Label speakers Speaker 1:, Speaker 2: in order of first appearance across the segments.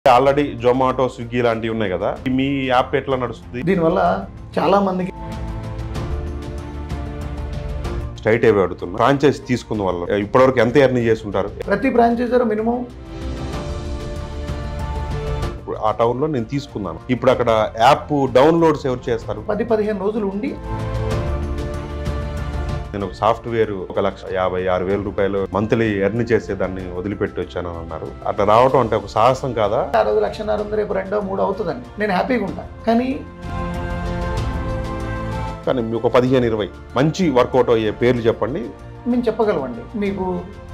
Speaker 1: Already Zomato Swiggy లాంటివి ఉన్నాయి కదా మీ యాప్ ఎట్లా నడుస్తుంది
Speaker 2: దీనివల్ల చాలా మందికి
Speaker 1: స్ట్రైట్ అవే అడుగుతున్నా ఫ్రాంచైజ్ తీసుకున్న వల్ల ఇప్పటివరకు ఎంత ఎర్నీ చేస్తుంటారు
Speaker 2: ప్రతి ఫ్రాంచైజర్ మినిమం
Speaker 1: ఇప్పుడు ఆ టౌన్ లో నేను తీసుకున్నాను ఇప్పుడు అక్కడ యాప్ డౌన్లోడ్స్ ఎవరు చేస్తారు
Speaker 2: పది పదిహేను రోజులు ఉండి
Speaker 1: నేను ఒక సాఫ్ట్వేర్ ఒక లక్ష యాభై ఆరు వేల రూపాయలు మంత్లీ ఎర్న్ చేసే దాన్ని వదిలిపెట్టి వచ్చాను అని అన్నారు అట్లా రావటం అంటే ఒక సాహసం కాదా
Speaker 2: ఆ రోజు లక్షన్నర ఉంది రేపు రెండో మూడో అవుతుందండి నేను హ్యాపీగా ఉంటాను కానీ
Speaker 1: కానీ మీ ఒక పదిహేను ఇరవై మంచి వర్కౌట్ అయ్యే పేర్లు చెప్పండి
Speaker 2: మేము చెప్పగలమండి మీకు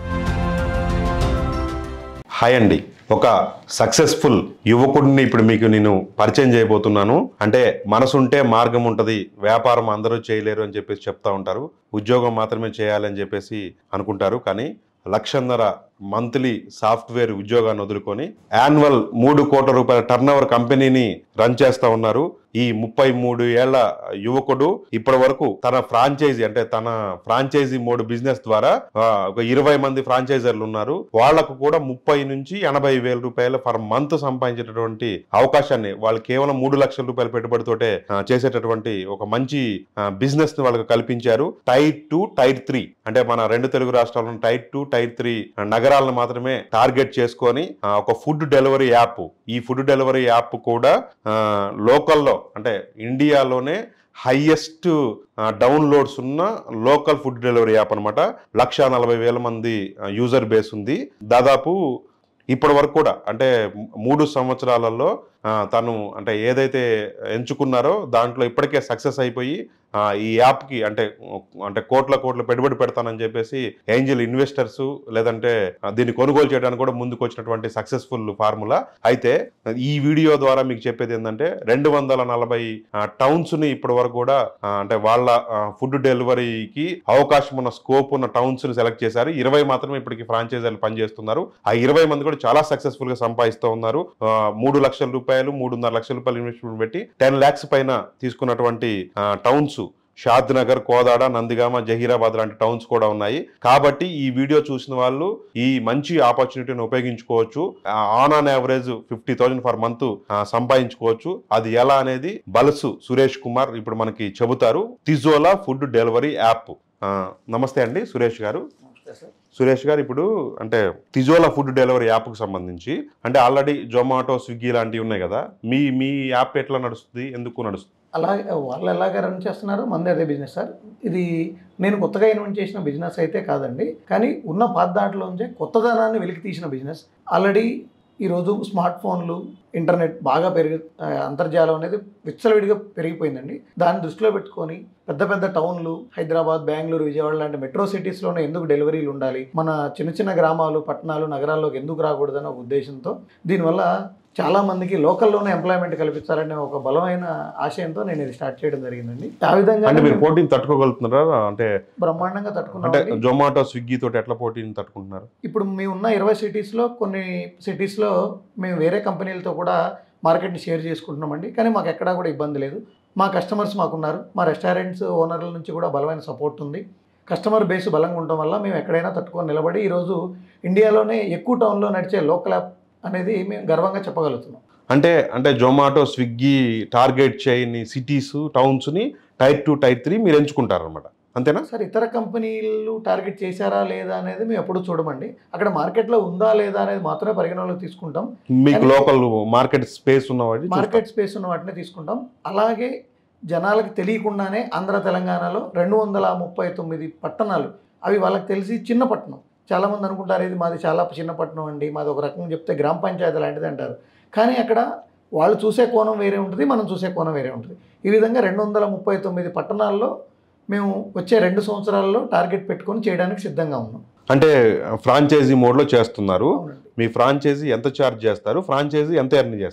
Speaker 1: హాయ్ అండి ఒక సక్సెస్ఫుల్ యువకుడిని ఇప్పుడు మీకు నేను పరిచయం చేయబోతున్నాను అంటే మనసుంటే మార్గం ఉంటుంది వ్యాపారం అందరూ చేయలేరు అని చెప్పేసి చెప్తా ఉంటారు ఉద్యోగం మాత్రమే చేయాలని చెప్పేసి అనుకుంటారు కానీ లక్షన్నర మంత్లీ సాఫ్ట్వేర్ ఉద్యోగాన్ని వదులుకొని యాన్యువల్ మూడు కోట్ల రూపాయల టర్న్ ఓవర్ కంపెనీని రన్ చేస్తా ఉన్నారు ఈ ముప్పై మూడు ఏళ్ల యువకుడు ఇప్పటి వరకు తన ఫ్రాంచైజీ అంటే తన ఫ్రాంచైజీ మోడ్ బిజినెస్ ద్వారా ఆ, ఒక ఇరవై మంది ఫ్రాంచైజర్లు ఉన్నారు వాళ్లకు కూడా ముప్పై నుంచి ఎనభై వేల రూపాయలు పర్ మంత్ సంపాదించేటటువంటి అవకాశాన్ని వాళ్ళు కేవలం మూడు లక్షల రూపాయల పెట్టుబడితోటే ఆ, చేసేటటువంటి ఒక మంచి బిజినెస్ ని వాళ్ళకి కల్పించారు టైర్ టూ టైర్ త్రీ అంటే మన రెండు తెలుగు రాష్ట్రాలను టైర్ టూ టైర్ త్రీ నగరాలను మాత్రమే టార్గెట్ చేసుకొని ఆ, ఒక ఫుడ్ డెలివరీ యాప్ ఈ ఫుడ్ డెలివరీ యాప్ కూడా ఆ, లోకల్లో అంటే ఇండియాలోనే హైయెస్ట్ డౌన్లోడ్స్ ఉన్న లోకల్ ఫుడ్ డెలివరీ యాప్ అనమాట లక్ష నలభై వేల మంది యూజర్ బేస్ ఉంది దాదాపు ఇప్పటి వరకు కూడా అంటే మూడు సంవత్సరాలలో ఆ, తను అంటే ఏదైతే ఎంచుకున్నారో దాంట్లో ఇప్పటికే సక్సెస్ అయిపోయి ఆ, ఈ యాప్కి అంటే అంటే కోట్ల కోట్ల పెట్టుబడి పెడతానని చెప్పేసి ఏంజల్ ఇన్వెస్టర్స్ లేదంటే ఆ, దీన్ని కొనుగోలు చేయడానికి కూడా ముందుకు వచ్చినటువంటి సక్సెస్ఫుల్ ఫార్ములా అయితే ఈ వీడియో ద్వారా మీకు చెప్పేది ఏంటంటే రెండు వందల నలభై టౌన్స్ ని ఇప్పటి వరకు కూడా ఆ, అంటే వాళ్ళ ఫుడ్ డెలివరీకి అవకాశం ఉన్న స్కోప్ ఉన్న టౌన్స్ ని సెలెక్ట్ చేశారు ఇరవై మాత్రమే ఇప్పటికి ఫ్రాంచైజీలు పనిచేస్తున్నారు ఆ ఇరవై మంది కూడా చాలా సక్సెస్ఫుల్ గా సంపాదిస్తూ ఉన్నారు ఆ, మూడు లక్షల రూపాయలు మూడున్నర లక్షల రూపాయలు ఇన్వెస్ట్మెంట్ పెట్టి టెన్ లాక్స్ పైన తీసుకున్నటువంటి టౌన్స్ షాద్ నగర్ కోదాడ నందిగామ జహీరాబాద్ లాంటి టౌన్స్ కూడా ఉన్నాయి కాబట్టి ఈ వీడియో చూసిన వాళ్ళు ఈ మంచి ఆపర్చునిటీని ఉపయోగించుకోవచ్చు on on average fifty thousand per month సంపాదించుకోవచ్చు అది ఎలా అనేది బలసు సురేష్ కుమార్ ఇప్పుడు మనకి చెబుతారు తిజోలా ఫుడ్ డెలివరీ యాప్ ఆ, నమస్తే అండి సురేష్ గారు సురేష్ గారు ఇప్పుడు అంటే తిజోలా ఫుడ్ డెలివరీ యాప్కి సంబంధించి అంటే ఆల్రెడీ జొమాటో స్విగ్గీ లాంటివి ఉన్నాయి కదా మీ మీ యాప్ ఎట్లా నడుస్తుంది ఎందుకు నడుస్తుంది
Speaker 2: అలా వాళ్ళు ఎలాగ రన్ చేస్తున్నారు మంది అదే బిజినెస్ సార్ ఇది నేను కొత్తగా ఇన్వెంట్ చేసిన బిజినెస్ అయితే కాదండి కానీ ఉన్న పాత దాంట్లోంచే కొత్తదనాన్ని వెలికి తీసిన బిజినెస్ ఆల్రెడీ ఈరోజు స్మార్ట్ ఫోన్లు ఇంటర్నెట్ బాగా పెరిగి ఆ, అంతర్జాలం అనేది విచ్చలవిడిగా పెరిగిపోయిందండి దాన్ని దృష్టిలో పెట్టుకొని పెద్ద పెద్ద టౌన్లు హైదరాబాద్ బెంగళూరు విజయవాడ లాంటి మెట్రో సిటీస్లోనే ఎందుకు డెలివరీలు ఉండాలి మన చిన్న చిన్న గ్రామాలు పట్టణాలు నగరాల్లోకి ఎందుకు రాకూడదనే ఒక ఉద్దేశంతో దీనివల్ల చాలా మందికి లోకల్లోనే ఎంప్లాయ్మెంట్ కల్పించాలనే ఒక బలమైన ఆశయంతో నేను ఇది స్టార్ట్ చేయడం జరిగిందండి ఆ విధంగా
Speaker 1: అంటే మీరు పోటీని తట్టుకోగలుగుతున్నారా అంటే
Speaker 2: బ్రహ్మాండంగా
Speaker 1: అంటే
Speaker 2: తట్టుకున్నాం
Speaker 1: జొమాటో స్విగ్గీ తోటి ఎట్లా పోటీని తట్టుకుంటున్నారు
Speaker 2: ఇప్పుడు మేము ఉన్న ఇరవై సిటీస్లో కొన్ని సిటీస్లో మేము వేరే కంపెనీలతో కూడా మార్కెట్ని షేర్ చేసుకుంటున్నామండి కానీ మాకు ఎక్కడా కూడా ఇబ్బంది లేదు మా కస్టమర్స్ మాకున్నారు మా రెస్టారెంట్స్ ఓనర్ల నుంచి కూడా బలమైన సపోర్ట్ ఉంది కస్టమర్ బేస్ బలంగా ఉండటం వల్ల మేము ఎక్కడైనా తట్టుకొని నిలబడి ఈరోజు ఇండియాలోనే ఎక్కువ టౌన్లో నడిచే లోకల్ యాప్ అనేది మేము గర్వంగా చెప్పగలుగుతున్నాం
Speaker 1: అంటే అంటే జొమాటో స్విగ్గీ టార్గెట్ చేయని సిటీస్ టౌన్స్ని టైర్ టూ టైర్ త్రీ మీరు ఎంచుకుంటారనమాట అంతేనా
Speaker 2: సార్ ఇతర కంపెనీలు టార్గెట్ చేశారా లేదా అనేది మేము ఎప్పుడు చూడమండి అక్కడ మార్కెట్లో ఉందా లేదా అనేది మాత్రమే పరిగణనలోకి తీసుకుంటాం
Speaker 1: మీకు
Speaker 2: కానీ-
Speaker 1: లోకల్ మార్కెట్ స్పేస్ ఉన్న వాటి
Speaker 2: మార్కెట్ స్పేస్ ఉన్న వాటిని తీసుకుంటాం అలాగే జనాలకు తెలియకుండానే ఆంధ్ర తెలంగాణలో రెండు వందల ముప్పై తొమ్మిది పట్టణాలు అవి వాళ్ళకి తెలిసి చిన్న పట్టణం చాలామంది అనుకుంటారు ఇది మాది చాలా చిన్న పట్టణం అండి మాది ఒక రకంగా చెప్తే గ్రామ పంచాయతీ లాంటిది అంటారు కానీ అక్కడ వాళ్ళు చూసే కోణం వేరే ఉంటుంది మనం చూసే కోణం వేరే ఉంటుంది ఈ విధంగా రెండు వందల ముప్పై తొమ్మిది పట్టణాల్లో మేము వచ్చే రెండు సంవత్సరాల్లో టార్గెట్ పెట్టుకొని చేయడానికి సిద్ధంగా ఉన్నాం
Speaker 1: అంటే ఫ్రాంచైజీ మోడ్లో చేస్తున్నారు
Speaker 2: అవునండి
Speaker 1: మీ ఫ్రాంచైజీ ఎంత ఛార్జ్ చేస్తారు ఫ్రాంచైజీ ఎంత ఎర్న్ చేస్తారు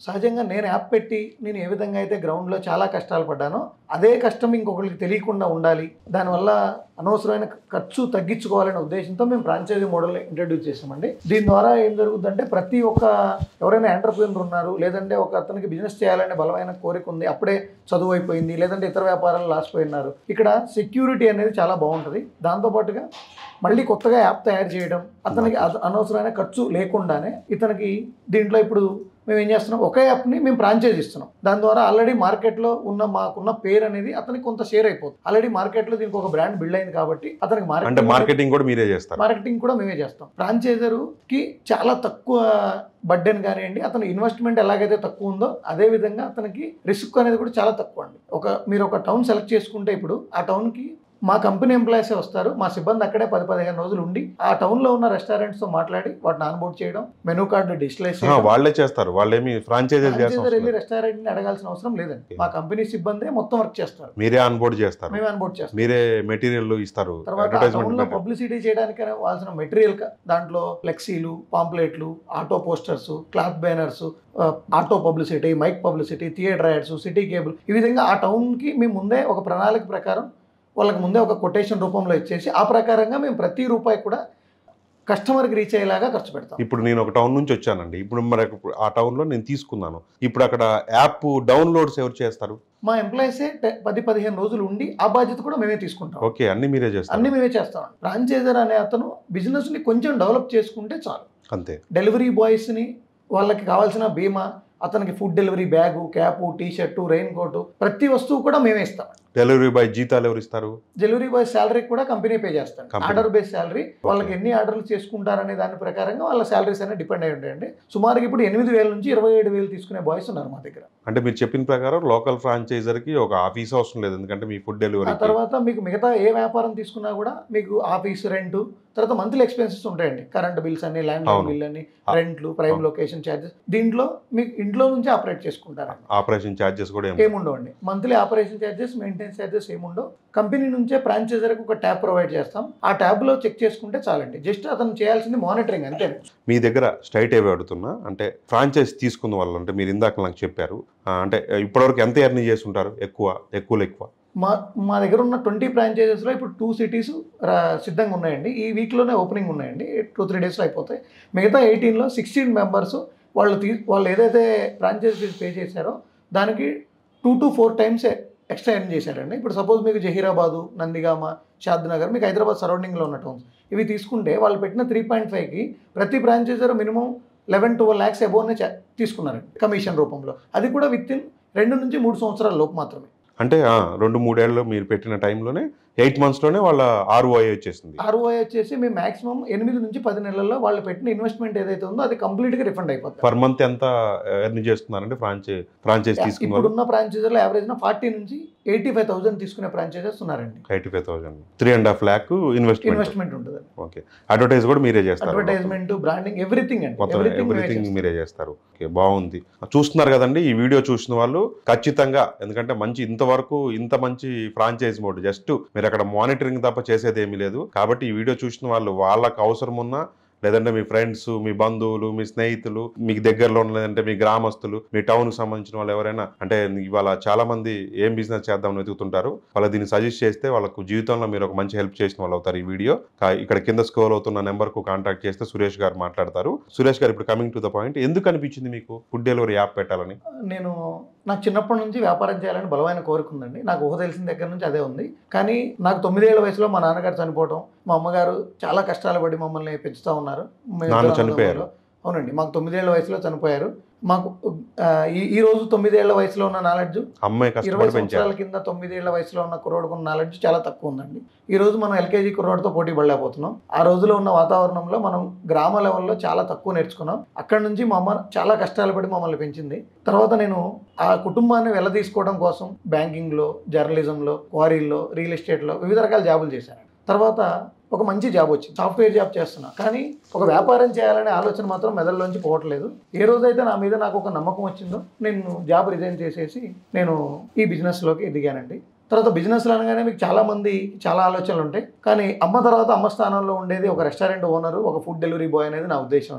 Speaker 2: సహజంగా నేను యాప్ పెట్టి నేను ఏ విధంగా అయితే గ్రౌండ్లో చాలా కష్టాలు పడ్డానో అదే కష్టం ఇంకొకరికి తెలియకుండా ఉండాలి దానివల్ల అనవసరమైన ఖర్చు తగ్గించుకోవాలనే ఉద్దేశంతో మేము ఫ్రాంచైజీ మోడల్ ఇంట్రడ్యూస్ చేసామండి దీని ద్వారా ఏం జరుగుతుందంటే ప్రతి ఒక్క ఎవరైనా ఎంటర్ప్రీనర్ ఉన్నారు లేదంటే ఒక అతనికి బిజినెస్ చేయాలనే బలమైన కోరిక ఉంది అప్పుడే చదువు అయిపోయింది లేదంటే ఇతర వ్యాపారాలు లాసిపోయినారు ఇక్కడ సెక్యూరిటీ అనేది చాలా బాగుంటుంది దాంతోపాటుగా మళ్ళీ కొత్తగా యాప్ తయారు చేయడం అతనికి అద- అనవసరమైన ఖర్చు లేకుండానే ఇతనికి దీంట్లో ఇప్పుడు మేము ఏం చేస్తున్నాం ఒకే యాప్ని మేము ఫ్రాంచైజ్ ఇస్తున్నాం దాని ద్వారా ఆల్రెడీ మార్కెట్లో ఉన్న మాకున్న పేరు అనేది అతనికి కొంత షేర్ అయిపోతుంది ఆల్రెడీ మార్కెట్లో దీనికి ఒక బ్రాండ్ బిల్డ్ అయింది కాబట్టి అతనికి
Speaker 1: అంటే
Speaker 2: మార్కెట్
Speaker 1: మార్కెటింగ్ కూడా మీరే చేస్తారు
Speaker 2: మార్కెటింగ్ కూడా మేమే చేస్తాం ఫ్రాంచైజర్ కి చాలా తక్కువ బడ్డెన్ కానివ్వండి అతను ఇన్వెస్ట్మెంట్ ఎలాగైతే తక్కువ ఉందో అదే విధంగా అతనికి రిస్క్ అనేది కూడా చాలా తక్కువ అండి ఒక మీరు ఒక టౌన్ సెలెక్ట్ చేసుకుంటే ఇప్పుడు ఆ టౌన్ కి మా కంపెనీ ఎంప్లాయీస్ వస్తారు మా సిబ్బంది అక్కడే పది పదిహేను రోజులు ఉండి ఆ టౌన్ లో ఉన్న restaurants తో మాట్లాడి వాటిని ఆన్బోర్డ్ చేయడం మెనూ కార్డు డిస్ప్లేస్
Speaker 1: ఆ, వాళ్ళే చేస్తారు వాళ్ళేమి ఫ్రాంచైజీ
Speaker 2: ఫ్రాంచైజర్ వెళ్ళి
Speaker 1: చేస్తారు
Speaker 2: రెస్టారెంట్ ని అడగాల్సిన అవసరం లేదండి మా కంపెనీ సిబ్బందే మొత్తం వర్క్ చేస్తారు
Speaker 1: మీరే ఆన్ బోర్డ్ చేస్తారు
Speaker 2: మేము ఆన్బోర్డ్ చేస్తాం
Speaker 1: మీరే మెటీరియల్ ఇస్తారు
Speaker 2: తర్వాత ఆ టౌన్ లో
Speaker 1: అడ్వర్టైజ్మెంట్
Speaker 2: పబ్లిసిటీ చేయడానికి కావాల్సిన మెటీరియల్ దాంట్లో ఫ్లెక్సీలు పాంప్లెట్లు auto posters cloth banners auto publicity mic publicity theatre ads city cable ఈ విధంగా ఆ టౌన్కి మేము ముందే ఒక ప్రణాళిక ప్రకారం వాళ్ళకి ముందే ఒక కొటేషన్ రూపంలో ఇచ్చేసి ఆ ప్రకారంగా మేము ప్రతి రూపాయి కూడా కస్టమర్కి రీచ్ అయ్యేలాగా ఖర్చు పెడతాం
Speaker 1: ఇప్పుడు నేను ఒక టౌన్ నుంచి వచ్చానండి ఇప్పుడు మరి ఆ టౌన్ లో నేను తీసుకున్నాను ఇప్పుడు అక్కడ యాప్ డౌన్లోడ్స్ ఎవరు చేస్తారు
Speaker 2: మా ఎంప్లాయీసే టె- పది పదిహేను రోజులు ఉండి ఆ బాధ్యత కూడా మేమే తీసుకుంటాం
Speaker 1: ఓకే అన్ని మీరే
Speaker 2: అన్ని
Speaker 1: చేస్తారు
Speaker 2: మేమే చేస్తాం ఫ్రాంచైజర్ అనే అతను బిజినెస్ని కొంచెం డెవలప్ చేసుకుంటే చాలు
Speaker 1: అంతే
Speaker 2: డెలివరీ బాయ్స్ని వాళ్ళకి కావాల్సిన బీమా అతనికి food delivery bag cap T shirt raincoat ప్రతి వస్తువు కూడా మేమే ఇస్తాం
Speaker 1: డెలివరీ బాయ్ జీతాలు ఎవరు ఇస్తారు
Speaker 2: డెలివరీ బాయ్ శాలరీ కూడా కంపెనీ పే చేస్తాం
Speaker 1: Company.
Speaker 2: ఆర్డర్ బేస్ శాలరీ వాళ్ళకి ఎన్ని ఆర్డర్లు చేసుకుంటారనే దాని ప్రకారంగా వాళ్ళ శాలరీస్ అనేవి డిపెండ్ అయి ఉంటాయండి సుమారుగా ఇప్పుడు ఎనిమిది వేల నుంచి ఇరవై ఏడు వేలు తీసుకునే బాయ్స్ ఉన్నారు మా దగ్గర
Speaker 1: అంటే మీరు చెప్పిన ప్రకారం లోకల్ ఫ్రాంచైజర్ కి ఒక ఆఫీస్ అవసరం లేదు ఎందుకంటే మీ ఫుడ్
Speaker 2: ఆ
Speaker 1: డెలివరీ
Speaker 2: తర్వాత మీకు మిగతా ఏ వ్యాపారం తీసుకున్నా కూడా మీకు ఆఫీస్ రెంట్ తర్వాత మంత్లీ ఎక్స్పెన్సెస్ ఉంటాయండి కరెంట్ బిల్స్ అని ల్యాండ్
Speaker 1: అవును.
Speaker 2: బిల్ అని
Speaker 1: ఆ.
Speaker 2: రెంట్లు ప్రైమ్
Speaker 1: అవును.
Speaker 2: లొకేషన్ ఛార్జెస్ దీంట్లో మీకు ఇంట్లో నుంచి ఆపరేట్ చేసుకుంటారండి
Speaker 1: ఆపరేషన్ ఛార్జెస్ కూడా ఏం
Speaker 2: ఏముండవండి monthly operation charges maintenance charges ఏముండవు కంపెనీ నుంచే ఫ్రాంచైజర్కి ఒక ట్యాబ్ ప్రొవైడ్ చేస్తాం ఆ ట్యాబ్లో చెక్ చేసుకుంటే చాలండి జస్ట్ అతను చేయాల్సింది మానిటరింగ్ అంతే
Speaker 1: మీ దగ్గర స్ట్రైట్ అవే అడుగుతున్నా అంటే ఫ్రాంచైజ్ తీసుకున్న వాళ్ళు అంటే మీరు ఇందాక నాకు చెప్పారు ఆ, అంటే ఇప్పటివరకు ఎంత ఎర్నీ చేస్తుంటారు ఎక్కువ ఎక్కువలో ఎక్కువ
Speaker 2: మా మా దగ్గర ఉన్న ట్వంటీ ఫ్రాంచైజెస్లో ఇప్పుడు టూ సిటీస్ సిద్ధంగా ఉన్నాయండి ఈ వీక్లోనే ఓపెనింగ్ ఉన్నాయండి టూ త్రీ డేస్లో అయిపోతాయి మిగతా ఎయిటీన్లో సిక్స్టీన్ మెంబర్స్ వాళ్ళు తీ వాళ్ళు ఏదైతే ఫ్రాంచైజ్ ఫీజు పే చేశారో దానికి two to four times extra earn చేశారండి ఇప్పుడు సపోజ్ మీకు జహీరాబాదు నందిగామ షాద్నగర్ మీకు హైదరాబాద్ సరౌండింగ్లో ఉన్న టౌన్స్ ఇవి తీసుకుంటే వాళ్ళు పెట్టిన త్రీ పాయింట్ ఫైవ్కి ప్రతి franchisor minimum eleven twelve lakhs అబోవ్నే తీసుకున్నారండి కమిషన్ రూపంలో అది కూడా విత్ ఇన్ రెండు నుంచి మూడు సంవత్సరాల లోపు మాత్రమే
Speaker 1: అంటే ఆ, రెండు మూడేళ్ళు మీరు పెట్టిన టైంలోనే ఎయిట్ మంత్స్లోనే వాళ్ళ ఆర్ఓఐ వచ్చేసింది
Speaker 2: ఆర్ఓఐ వచ్చేసి మేము మాక్సిమం ఎనిమిది నుంచి పది నెలల్లో వాళ్ళు పెట్టిన ఇన్వెస్ట్మెంట్ ఏదైతే ఉందో అది కంప్లీట్గా రిఫండ్ అయిపోతుంది
Speaker 1: పర్ మంత్ ఎంత ఎర్న్ చేస్తున్నారంటే ఫ్రాంచైజ్ ఫ్రాంచైజ్ తీసుకున్న వాళ్ళు
Speaker 2: ఇప్పుడున్న ఫ్రాంచైజర్లో యావరేజ్ ఫార్టీ నుంచి ఎయిటీ ఫైవ్ థౌసండ్ తీసుకునే ఫ్రాంచైజర్స్ ఉన్నారండి
Speaker 1: eighty five thousand three and half lakh investment
Speaker 2: investment ఉంటుంది
Speaker 1: ఓకే అడ్వర్టైజ్ కూడా మీరే చేస్తారు
Speaker 2: అడ్వర్టైజ్మెంట్ బ్రాండింగ్ ఎవ్రీథింగ్ అండి
Speaker 1: మొత్తం
Speaker 2: ఎవ్రీథింగ్
Speaker 1: ఎవ్రీథింగ్ మీరే చేస్తారు ఓకే బాగుంది చూస్తున్నారు కదండి ఈ వీడియో చూసిన వాళ్ళు ఖచ్చితంగా ఎందుకంటే మంచి ఇంతవరకు ఇంత మంచి ఫ్రాంచైజ్ మోడ్ జస్ట్ మీరు అక్కడ మానిటరింగ్ తప్ప చేసేది ఏమీ లేదు కాబట్టి ఈ వీడియో చూసిన వాళ్ళు వాళ్ళకి అవసరం ఉన్నా లేదంటే మీ ఫ్రెండ్స్ మీ బంధువులు మీ స్నేహితులు మీకు దగ్గరలో ఉన్న లేదంటే మీ గ్రామస్తులు మీ టౌన్ కి సంబంధించిన వాళ్ళు ఎవరైనా అంటే ఇవాళ చాలా మంది ఏం బిజినెస్ చేద్దామని వెతుకుతుంటారు వాళ్ళు దీన్ని సజెస్ట్ చేస్తే వాళ్ళకు జీవితంలో మీరు ఒక మంచి హెల్ప్ చేసిన వాళ్ళు అవుతారు ఈ వీడియో కా- ఇక్కడ కింద స్కోర్ అవుతున్న నెంబర్ కు కాంటాక్ట్ చేస్తే సురేష్ గారు మాట్లాడతారు సురేష్ గారు ఇప్పుడు కమింగ్ టు ద పాయింట్ ఎందుకు అనిపించింది మీకు ఫుడ్ డెలివరీ యాప్ పెట్టాలని
Speaker 2: నేను నాకు చిన్నప్పటి నుంచి వ్యాపారం చేయాలని బలమైన కోరిక ఉందండి నాకు ఊహ తెలిసిన దగ్గర నుంచి అదే ఉంది కానీ నాకు తొమ్మిదేళ్ల వయసులో మా నాన్నగారు చనిపోవడం మా అమ్మగారు చాలా కష్టాలు పడి మమ్మల్ని పెంచుతూ ఉన్నారు మేము
Speaker 1: నాన్న
Speaker 2: ఇద్దరు
Speaker 1: చనిపోయారు.
Speaker 2: అన్నదమ్ములు. అవునండి మాకు తొమ్మిదేళ్ల వయసులో చనిపోయారు మాకు ఆ, ఈ ఈ రోజు తొమ్మిదేళ్ల వయసులో ఉన్న నాలెడ్జ్
Speaker 1: అమ్మాయి
Speaker 2: ఇరవై
Speaker 1: కష్టపడి పెంచారు
Speaker 2: సంవత్సరాల కింద తొమ్మిదేళ్ల వయసులో ఉన్న కుర్రోడుకు ఉన్న నాలెడ్జ్ చాలా తక్కువ ఉందండి ఈ రోజు మనం ఎల్కేజీ కుర్రోడ్తో పోటీ పడలేకపోతున్నాం ఆ రోజులో ఉన్న వాతావరణంలో మనం గ్రామ లెవెల్లో చాలా తక్కువ నేర్చుకున్నాం అక్కడ నుంచి మా అమ్మ చాలా కష్టాలు పడి మమ్మల్ని పెంచింది తర్వాత నేను ఆ కుటుంబాన్ని వెళ్ళదీసుకోవడం కోసం బ్యాంకింగ్లో జర్నలిజంలో క్వారీల్లో రియల్ ఎస్టేట్లో వివిధ రకాల జాబులు చేశాను తర్వాత ఒక మంచి జాబ్ వచ్చింది సాఫ్ట్వేర్ జాబ్ చేస్తున్నా కానీ ఒక వ్యాపారం చేయాలనే ఆలోచన మాత్రం మెదడులోంచి పోవట్లేదు ఏ రోజైతే నా మీద నాకు ఒక నమ్మకం వచ్చిందో నేను జాబ్ రిజైన్ చేసేసి నేను ఈ బిజినెస్లోకి దిగానండి తర్వాత బిజినెస్లో అనగానే మీకు చాలా మంది చాలా ఆలోచనలు ఉంటాయి కానీ అమ్మ తర్వాత అమ్మ స్థానంలో ఉండేది ఒక రెస్టారెంట్ ఓనరు ఒక ఫుడ్ డెలివరీ బాయ్ అనేది నా ఉద్దేశం అండి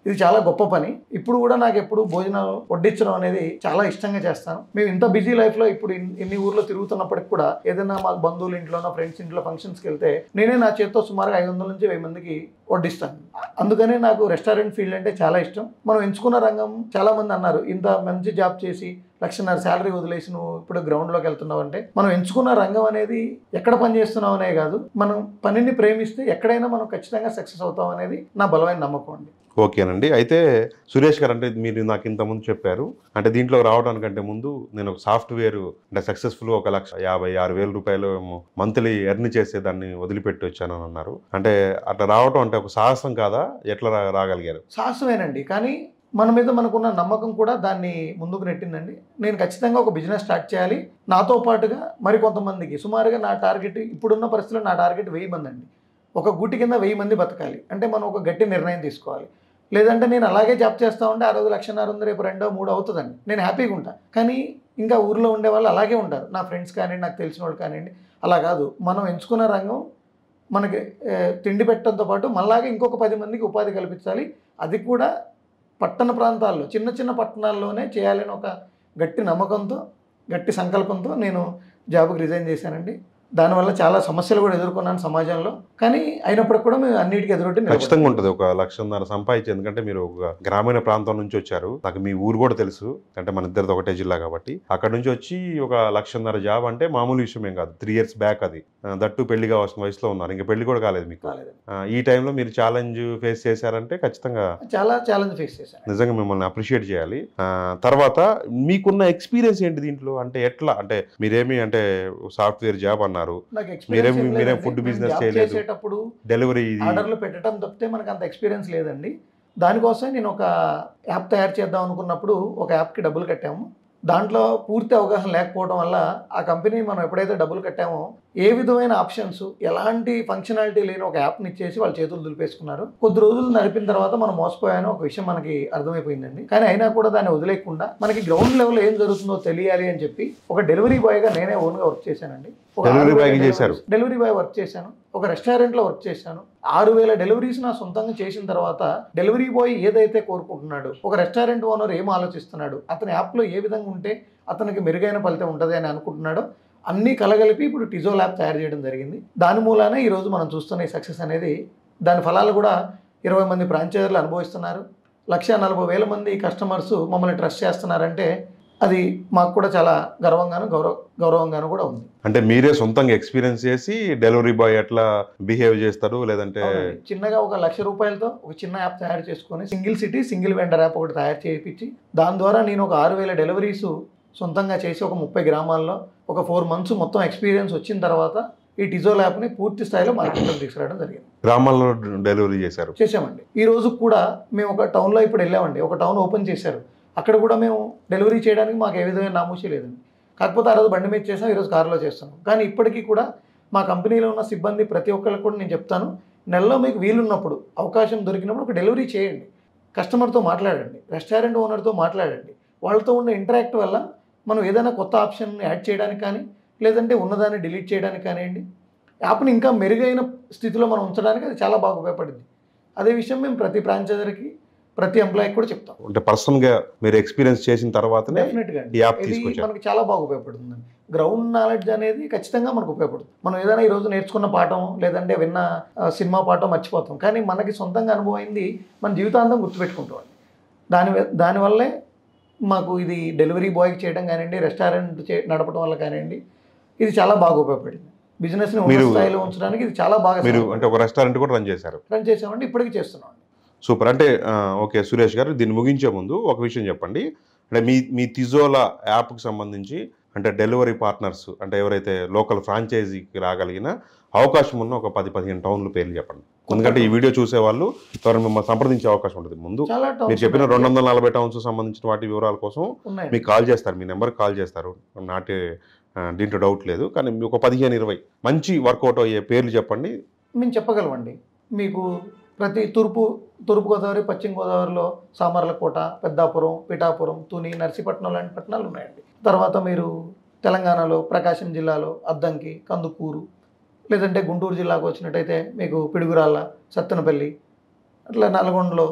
Speaker 2: ఇది చాలా గొప్ప పని ఇప్పుడు కూడా నాకు ఎప్పుడు భోజనాలు వడ్డించడం అనేది చాలా ఇష్టంగా చేస్తాను మేము ఇంత బిజీ లైఫ్లో ఇప్పుడు ఇన్- ఇన్ని ఊర్లో తిరుగుతున్నప్పటికి కూడా ఏదైనా మా బంధువుల ఇంట్లోనో ఫ్రెండ్స్ ఇంట్లో ఫంక్షన్స్కి వెళ్తే నేనే నా చేత్తో సుమారుగా ఐదు వందల నుంచి వెయ్యి మందికి వడ్డిస్తాను అందుకనే నాకు రెస్టారెంట్ ఫీల్డ్ అంటే చాలా ఇష్టం మనం ఎంచుకున్న రంగం చాలా మంది అన్నారు ఇంత మంచి జాబ్ చేసి లక్షన్నర శాలరీ వదిలేసి నువ్వు ఇప్పుడు గ్రౌండ్లోకి వెళ్తున్నావు అంటే మనం ఎంచుకున్న రంగం అనేది ఎక్కడ పని చేస్తున్నావు అనే కాదు మనం పనిని ప్రేమిస్తే ఎక్కడైనా మనం ఖచ్చితంగా సక్సెస్ అవుతాం అనేది నా బలమైన నమ్మకం అండి
Speaker 1: ఓకేనండి అయితే సురేష్ గారు అంటే మీరు నాకు ఇంతకుముందు చెప్పారు అంటే దీంట్లో రావడానికంటే ముందు నేను ఒక సాఫ్ట్వేర్ అంటే సక్సెస్ఫుల్ ఒక లక్ష యాభై ఆరు వేల రూపాయలు మంత్లీ ఎర్న్ చేసే దాన్ని వదిలిపెట్టి వచ్చాను అని అన్నారు అంటే అట్లా రావడం అంటే ఒక సాహసం కాదా ఎట్లా రా- రాగలిగారు
Speaker 2: సాహసమేనండి కానీ మన మీద మనకున్న నమ్మకం కూడా దాన్ని ముందుకు నెట్టిందండి నేను ఖచ్చితంగా ఒక బిజినెస్ స్టార్ట్ చేయాలి నాతో పాటుగా మరి కొంతమందికి సుమారుగా నా టార్గెట్ ఇప్పుడున్న పరిస్థితుల్లో నా టార్గెట్ వెయ్యి మంది అండి ఒక గుట్టి కింద వెయ్యి మంది బతకాలి అంటే మనం ఒక గట్టి నిర్ణయం తీసుకోవాలి లేదంటే నేను అలాగే జాబ్ చేస్తా ఉంటే ఆ రోజు లక్షన్నర ఉంది రేపు రెండో మూడో అవుతుందండి నేను హ్యాపీగా ఉంటా కానీ ఇంకా ఊర్లో ఉండే వాళ్ళు అలాగే ఉంటారు నా ఫ్రెండ్స్ కానివ్వండి నాకు తెలిసిన వాళ్ళు కానివ్వండి అలా కాదు మనం ఎంచుకున్న రంగం మనకి ఏ, తిండి పెట్టడంతో పాటు మళ్ళాగే ఇంకొక పది మందికి ఉపాధి కల్పించాలి అది కూడా పట్టణ ప్రాంతాల్లో చిన్న చిన్న పట్టణాల్లోనే చేయాలని ఒక గట్టి నమ్మకంతో గట్టి సంకల్పంతో నేను జాబ్కి రిజైన్ చేశానండి దానివల్ల చాలా సమస్యలు కూడా ఎదుర్కొన్నాను సమాజంలో కానీ అయినప్పటికీ కూడా మేము అన్నిటికీ ఎదురొట్టి నిలబడ్డాం.
Speaker 1: ఖచ్చితంగా ఉంటుంది ఒక లక్షన్నర సంపాదించి ఎందుకంటే మీరు ఒక గ్రామీణ ప్రాంతం నుంచి వచ్చారు నాకు మీ ఊరు కూడా తెలుసు అంటే మన ఇద్దరిది ఒకటే జిల్లా కాబట్టి అక్కడ నుంచి వచ్చి ఒక లక్షన్నర జాబ్ అంటే మామూలు విషయం ఏం కాదు త్రీ ఇయర్స్ బ్యాక్ అది ఆ, దట్టు పెళ్లి కావాల్సిన వయసులో ఉన్నారు ఇంకా పెళ్లి కూడా కాలేదు మీకు
Speaker 2: కాలేదండి.
Speaker 1: ఆ, ఈ టైంలో మీరు ఛాలెంజ్ ఫేస్ చేశారంటే ఖచ్చితంగా
Speaker 2: చాలా ఛాలెంజ్ ఫేస్ చేశాను
Speaker 1: నిజంగా మిమ్మల్ని అప్రిషియేట్ చేయాలి ఆ, తర్వాత మీకున్న ఎక్స్పీరియన్స్ ఏంటి దీంట్లో అంటే ఎట్లా అంటే మీరేమి అంటే సాఫ్ట్వేర్ జాబ్ అన్నారు
Speaker 2: నాకు
Speaker 1: మీరేం-
Speaker 2: experience ఏం
Speaker 1: మీరేం
Speaker 2: లేదండి.
Speaker 1: food
Speaker 2: మేము
Speaker 1: business
Speaker 2: జాబ్
Speaker 1: చేయలేదు.
Speaker 2: చేసేటప్పుడు
Speaker 1: డెలివరీ
Speaker 2: ఆర్డర్లు పెట్టడం తప్పితే మనకు అంత ఎక్స్పీరియన్స్ లేదండి దానికోసం నేను ఒక యాప్ తయారు చేద్దాం అనుకున్నప్పుడు ఒక యాప్కి డబ్బులు కట్టాము దాంట్లో పూర్తి అవగాహన లేకపోవడం వల్ల ఆ కంపెనీ మనం ఎప్పుడైతే డబ్బులు కట్టామో ఏ విధమైన ఆప్షన్స్ ఎలాంటి ఫంక్షనాలిటీ లేని ఒక యాప్ని ఇచ్చేసి వాళ్ళ చేతులు దులిపేసుకున్నారు కొద్ది రోజులు నడిపిన తర్వాత మనం మోసపోయాను ఒక విషయం మనకి అర్థమైపోయిందండి కానీ అయినా కూడా దాన్ని వదిలేకుండా మనకి గ్రౌండ్ లెవెల్ ఏం జరుగుతుందో తెలియాలి అని చెప్పి ఒక డెలివరీ బాయ్గా నేనే ఓన్గా వర్క్ చేశానండి ఒక
Speaker 1: Delivery
Speaker 2: ఆరు వేల
Speaker 1: boy గా
Speaker 2: deliveries-
Speaker 1: చేశారు?
Speaker 2: డెలివరీ బాయ్ వర్క్ చేశాను ఒక రెస్టారెంట్లో వర్క్ చేశాను ఆరు వేల డెలివరీస్ నా సొంతంగా చేసిన తర్వాత డెలివరీ బాయ్ ఏదైతే కోరుకుంటున్నాడు ఒక రెస్టారెంట్ ఓనర్ ఏం ఆలోచిస్తున్నాడు అతని యాప్లో ఏ విధంగా ఉంటే అతనికి మెరుగైన ఫలితం ఉంటుంది అని అనుకుంటున్నాడో అన్నీ కలగలిపి ఇప్పుడు టిజో ల్యాబ్ తయారు చేయడం జరిగింది దాని మూలానే ఈరోజు మనం చూస్తున్న ఈ సక్సెస్ అనేది దాని ఫలాలు కూడా ఇరవై మంది ఫ్రాంచైజర్లు అనుభవిస్తున్నారు లక్ష నలభై వేల మంది కస్టమర్స్ మమ్మల్ని ట్రస్ట్ చేస్తున్నారంటే అది మాకు కూడా చాలా గర్వంగాను గౌరవ గౌరవంగాను కూడా ఉంది
Speaker 1: అంటే మీరే సొంతంగా ఎక్స్పీరియన్స్ చేసి డెలివరీ బాయ్ ఎట్లా బిహేవ్ చేస్తారు లేదంటే
Speaker 2: అవునండి. చిన్నగా ఒక లక్ష రూపాయలతో ఒక చిన్న యాప్ తయారు చేసుకొని single city single vendor app ఒకటి తయారు చేయించి దాని ద్వారా నేను ఒక ఆరు వేల డెలివరీస్ సొంతంగా చేసి ఒక ముప్పై గ్రామాల్లో ఒక ఫోర్ మంత్స్ మొత్తం ఎక్స్పీరియన్స్ వచ్చిన తర్వాత ఈ టిజోల్ యాప్ని పూర్తి స్థాయిలో మార్కెట్లోకి తీసుకురావడం జరిగింది
Speaker 1: గ్రామాల్లో డెలివరీ చేశారు
Speaker 2: చేసామండి ఈ రోజు కూడా మేము ఒక టౌన్లో ఇప్పుడు వెళ్ళామండి ఒక టౌన్ ఓపెన్ చేశారు అక్కడ కూడా మేము డెలివరీ చేయడానికి మాకు ఏ విధమైన నామూషి లేదండి కాకపోతే ఆ రోజు బండి మీద చేసాం ఈరోజు కారులో చేస్తున్నాం కానీ ఇప్పటికీ కూడా మా కంపెనీలో ఉన్న సిబ్బంది ప్రతి ఒక్కరికి కూడా నేను చెప్తాను నెలలో మీకు వీలున్నప్పుడు అవకాశం దొరికినప్పుడు ఒక డెలివరీ చేయండి కస్టమర్తో మాట్లాడండి రెస్టారెంట్ ఓనర్తో మాట్లాడండి వాళ్ళతో ఉన్న ఇంటరాక్ట్ వల్ల మనం ఏదైనా కొత్త ఆప్షన్ యాడ్ చేయడానికి కానీ లేదంటే ఉన్నదాన్ని డిలీట్ చేయడానికి కానివ్వండి యాప్ని ఇంకా మెరుగైన స్థితిలో మనం ఉంచడానికి అది చాలా బాగా ఉపయోగపడింది అదే విషయం మేము ప్రతి ఫ్రాంచైజర్కి ప్రతి ఎంప్లాయీకి కూడా చెప్తాం
Speaker 1: అంటే పర్సన్ గా మీరు ఎక్స్పీరియన్స్ చేసిన తర్వాతనే
Speaker 2: డెఫినెట్గా
Speaker 1: ఈ యాప్
Speaker 2: ఇది
Speaker 1: తీసుకొచ్చారు
Speaker 2: మనకి చాలా బాగా ఉపయోగపడుతుందండి గ్రౌండ్ నాలెడ్జ్ అనేది ఖచ్చితంగా మనకు ఉపయోగపడుతుంది మనం ఏదైనా ఈ రోజు నేర్చుకున్న పాఠం లేదంటే విన్న ఆ, సినిమా పాఠం మర్చిపోతాం కానీ మనకి సొంతంగా అనుభవం అయింది మన జీవితాంతం గుర్తుపెట్టుకుంటాం దాని వ- దానివల్లే మాకు ఇది డెలివరీ బాయ్కి చేయడం కానివ్వండి రెస్టారెంట్ చే నడపడం వల్ల కానివ్వండి ఇది చాలా బాగా ఉపయోగపడింది బిజినెస్ని ఉన్న
Speaker 1: మీరు-
Speaker 2: స్థాయిలో ఉంచడానికి ఇది చాలా బాగా
Speaker 1: మీరు అంటే ఒక రెస్టారెంట్ కూడా రన్ చేశారు
Speaker 2: రన్ చేసామండి ఇప్పటికీ చేస్తున్నాం
Speaker 1: సూపర్ అంటే ఆ, ఓకే సురేష్ గారు దీన్ని ముగించే ముందు ఒక విషయం చెప్పండి అంటే మీ మీ తిజోలా యాప్కి సంబంధించి అంటే డెలివరీ పార్ట్నర్స్ అంటే ఎవరైతే లోకల్ ఫ్రాంచైజీకి రాగలిగిన అవకాశం ఉన్న ఒక పది పదిహేను టౌన్లు పేర్లు చెప్పండి ఎందుకంటే ఈ వీడియో చూసే వాళ్ళు ఎవరైనా మిమ్మల్ని సంప్రదించే అవకాశం ఉంటుంది ముందు
Speaker 2: చాలా
Speaker 1: మీరు
Speaker 2: towns
Speaker 1: చెప్పిన
Speaker 2: ఉన్నాయి.
Speaker 1: రెండు వందల నలభై టౌన్స్ సంబంధించిన వాటి వివరాల కోసం
Speaker 2: ఉన్నాయి
Speaker 1: మీకు కాల్ చేస్తారు మీ నెంబర్కి కాల్ చేస్తారు నాటే ఆ, దీంట్లో డౌట్ లేదు కానీ మీకు ఒక పదిహేను ఇరవై మంచి వర్కౌట్ అయ్యే పేర్లు చెప్పండి
Speaker 2: మేము చెప్పగలమండి మీకు ప్రతి తూర్పు తూర్పుగోదావరి పశ్చిమ గోదావరిలో సామర్లకోట పెద్దాపురం పిఠాపురం తుని నర్సీపట్నం లాంటి పట్టణాలు ఉన్నాయండి తర్వాత మీరు తెలంగాణలో ప్రకాశం జిల్లాలో అద్దంకి కందుకూరు లేదంటే గుంటూరు జిల్లాకు వచ్చినట్టయితే మీకు పిడుగురాళ్ళ సత్తెనపల్లి అట్లా నల్గొండలో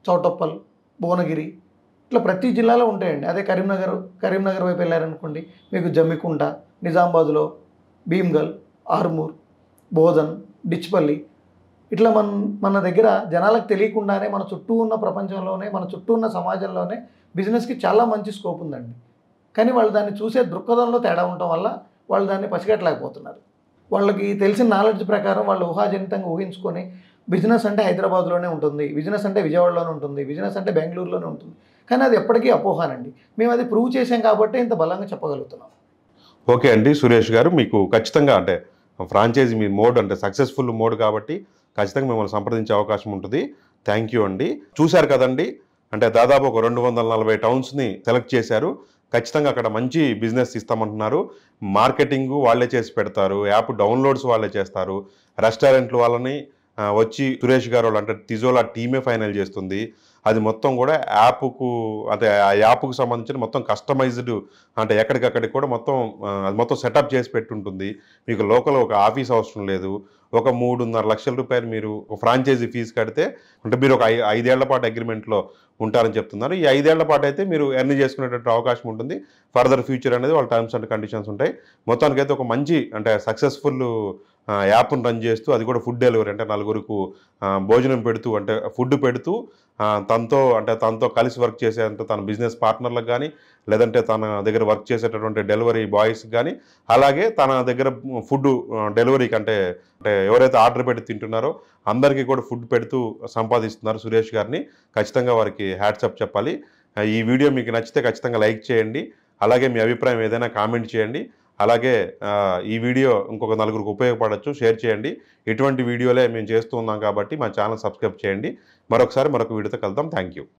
Speaker 2: చౌటప్పల్ భువనగిరి ఇట్లా ప్రతి జిల్లాలో ఉంటాయండి అదే కరీంనగర్ కరీంనగర్ వైపు వెళ్ళారనుకోండి మీకు జమ్మికుంట నిజామాబాద్లో భీమ్గల్ ఆర్మూర్ బోధన్ డిచ్పల్లి ఇట్లా మన మన దగ్గర జనాలకు తెలియకుండానే మన చుట్టూ ఉన్న ప్రపంచంలోనే మన చుట్టూ ఉన్న సమాజంలోనే బిజినెస్కి చాలా మంచి స్కోప్ ఉందండి కానీ వాళ్ళు దాన్ని చూసే దృక్పథంలో తేడా ఉండటం వల్ల వాళ్ళు దాన్ని పసిగట్టలేకపోతున్నారు వాళ్ళకి తెలిసిన నాలెడ్జ్ ప్రకారం వాళ్ళు ఊహాజనితంగా ఊహించుకొని బిజినెస్ అంటే హైదరాబాద్లోనే ఉంటుంది బిజినెస్ అంటే విజయవాడలోనే ఉంటుంది బిజినెస్ అంటే బెంగళూరులోనే ఉంటుంది కానీ అది ఎప్పటికీ అపోహానండి మేము అది ప్రూవ్ చేసాం కాబట్టి ఇంత బలంగా చెప్పగలుగుతున్నాం
Speaker 1: ఓకే అండి సురేష్ గారు మీకు ఖచ్చితంగా అంటే ఫ్రాంచైజీ మీ మోడ్ అంటే సక్సెస్ఫుల్ మోడ్ కాబట్టి ఖచ్చితంగా మిమ్మల్ని సంప్రదించే అవకాశం ఉంటుంది థ్యాంక్ యూ అండి చూశారు కదండి అంటే దాదాపు ఒక రెండు వందల నలభై టౌన్స్ని సెలెక్ట్ చేశారు ఖచ్చితంగా అక్కడ మంచి బిజినెస్ ఇస్తామంటున్నారు మార్కెటింగ్ వాళ్ళే చేసి పెడతారు యాప్ డౌన్లోడ్స్ వాళ్ళే చేస్తారు రెస్టారెంట్లు వాళ్ళని ఆ, వచ్చి సురేష్ గారు వాళ్ళు అంటే తిజోలా టీమే ఫైనల్ చేస్తుంది అది మొత్తం కూడా యాప్కు అంటే ఆ యాప్కు సంబంధించిన మొత్తం కస్టమైజ్డ్ అంటే ఎక్కడికక్కడికి కూడా మొత్తం ఆ, అది మొత్తం సెటప్ చేసి పెట్టుంటుంది మీకు లోకల్ ఒక ఆఫీస్ అవసరం లేదు ఒక మూడున్నర లక్షల రూపాయలు మీరు ఒక ఫ్రాంచైజీ ఫీజు కడితే అంటే మీరు ఒక ఐ ఐదేళ్ల పాటు అగ్రిమెంట్లో ఉంటారని చెప్తున్నారు ఈ ఐదేళ్ల పాటు అయితే మీరు ఎర్న్ చేసుకునేటట్టు అవకాశం ఉంటుంది ఫర్దర్ ఫ్యూచర్ అనేది వాళ్ళ టర్మ్స్ అండ్ కండిషన్స్ ఉంటాయి మొత్తానికైతే ఒక మంచి అంటే సక్సెస్ఫుల్ యాప్ను రన్ చేస్తూ అది కూడా ఫుడ్ డెలివరీ అంటే నలుగురికి ఆ, భోజనం పెడుతూ అంటే ఫుడ్ పెడుతూ ఆ, తనతో అంటే తనతో కలిసి వర్క్ చేసే అంటే తన బిజినెస్ పార్ట్నర్లకు కానీ లేదంటే తన దగ్గర వర్క్ చేసేటటువంటి డెలివరీ బాయ్స్ కానీ అలాగే తన దగ్గర ఫుడ్ డెలివరీకి అంటే అంటే ఎవరైతే ఆర్డర్ పెట్టి తింటున్నారో అందరికీ కూడా ఫుడ్ పెడుతూ సంపాదిస్తున్నారు సురేష్ గారిని ఖచ్చితంగా వారికి హ్యాట్సప్ చెప్పాలి ఆ, ఈ వీడియో మీకు నచ్చితే ఖచ్చితంగా లైక్ చేయండి అలాగే మీ అభిప్రాయం ఏదైనా కామెంట్ చేయండి అలాగే ఆ, ఈ వీడియో ఇంకొక నలుగురికి ఉపయోగపడవచ్చు షేర్ చేయండి ఇటువంటి వీడియోలే మేము చేస్తూ ఉన్నాం కాబట్టి మా ఛానల్ సబ్స్క్రైబ్ చేయండి మరొకసారి మరొక వీడియోతో కలుద్దాం థ్యాంక్ యూ